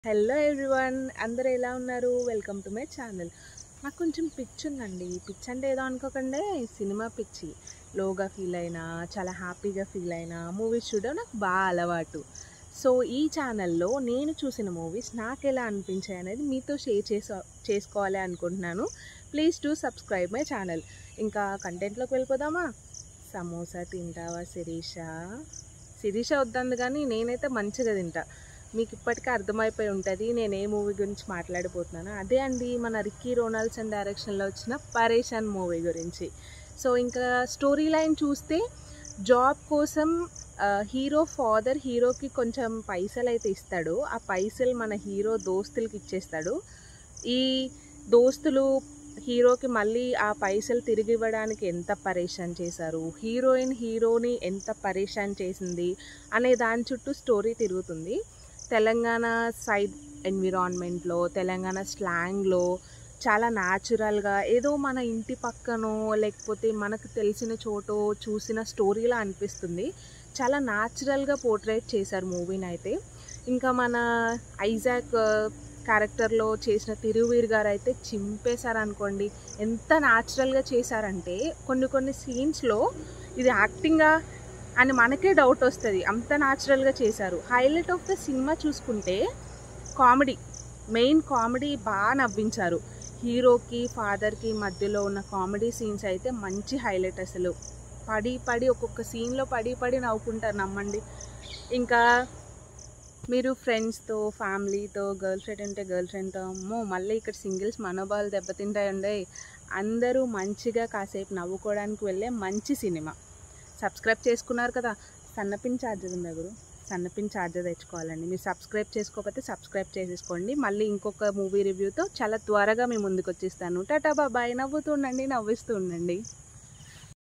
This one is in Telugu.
హలో ఎవ్రీవన్ అందరూ ఎలా ఉన్నారు వెల్కమ్ టు మై ఛానల్ నాకు కొంచెం పిచ్చి ఉందండి పిచ్చి అంటే ఏదో అనుకోకండి సినిమా పిచ్చి లోగా ఫీల్ అయినా చాలా హ్యాపీగా ఫీల్ అయినా మూవీస్ చూడడం నాకు బాగా అలవాటు సో ఈ ఛానల్లో నేను చూసిన మూవీస్ నాకు ఎలా అనిపించాయి అనేది మీతో షేర్ చేసా చేసుకోవాలి అనుకుంటున్నాను please do subscribe my channel ఇంకా కంటెంట్లోకి వెళ్ళిపోదామా సమోసా తింటావా శిరీష శిరీష వద్దంది కానీ నేనైతే మంచిగా తింటా మీకు ఇప్పటికే అర్థమైపోయి ఉంటుంది నేను ఏ మూవీ గురించి మాట్లాడిపోతున్నాను అదే అండి మన రిక్కీ రోనాల్డ్సన్ డైరెక్షన్లో వచ్చిన పరేషాన్ మూవీ గురించి సో ఇంకా స్టోరీ లైన్ చూస్తే జాబ్ కోసం హీరో ఫాదర్ హీరోకి కొంచెం పైసలు అయితే ఇస్తాడు ఆ పైసలు మన హీరో దోస్తులకి ఇచ్చేస్తాడు ఈ దోస్తులు హీరోకి మళ్ళీ ఆ పైసలు తిరిగి ఇవ్వడానికి ఎంత పరేషాన్ చేశారు హీరోయిన్ హీరోని ఎంత పరేషాన్ చేసింది అనే దాని చుట్టూ స్టోరీ తిరుగుతుంది తెలంగాణ సైడ్ ఎన్విరాన్మెంట్లో తెలంగాణ స్లాంగ్లో చాలా న్యాచురల్గా ఏదో మన ఇంటి పక్కనో లేకపోతే మనకు తెలిసిన చోటో చూసిన స్టోరీలా అనిపిస్తుంది చాలా న్యాచురల్గా పోర్ట్రేట్ చేశారు మూవీని అయితే ఇంకా మన ఐజాక్ క్యారెక్టర్లో చేసిన తిరువీర్ గారు అయితే చింపేశారు అనుకోండి ఎంత న్యాచురల్గా చేశారంటే కొన్ని కొన్ని సీన్స్లో ఇది యాక్టింగా అని మనకే డౌట్ వస్తుంది అంత న్యాచురల్గా చేశారు హైలైట్ ఆఫ్ ద సినిమా చూసుకుంటే కామెడీ మెయిన్ కామెడీ బాగా నవ్వించారు హీరోకి ఫాదర్కి మధ్యలో ఉన్న కామెడీ సీన్స్ అయితే మంచి హైలైట్ అసలు పడి పడి ఒక్కొక్క సీన్లో పడి పడి నవ్వుకుంటారు నమ్మండి ఇంకా మీరు ఫ్రెండ్స్తో ఫ్యామిలీతో గర్ల్ ఫ్రెండ్ ఉంటే గర్ల్ ఫ్రెండ్తో అమ్మో మళ్ళీ ఇక్కడ సింగిల్స్ మనోభావాలు దెబ్బతింటాయండి అందరూ మంచిగా కాసేపు నవ్వుకోవడానికి వెళ్ళే మంచి సినిమా సబ్స్క్రైబ్ చేసుకున్నారు కదా సన్నపిన్ ఛార్జర్ ఉంది గురు సన్నపిన్ ఛార్జర్ తెచ్చుకోవాలండి మీరు సబ్స్క్రైబ్ చేసుకోకపోతే సబ్స్క్రైబ్ చేసేసుకోండి మళ్ళీ ఇంకొక మూవీ రివ్యూతో చాలా త్వరగా మీ ముందుకు వచ్చేస్తాను టాటా బాబాయ్ నవ్వుతూ ఉండండి నవ్విస్తూ ఉండండి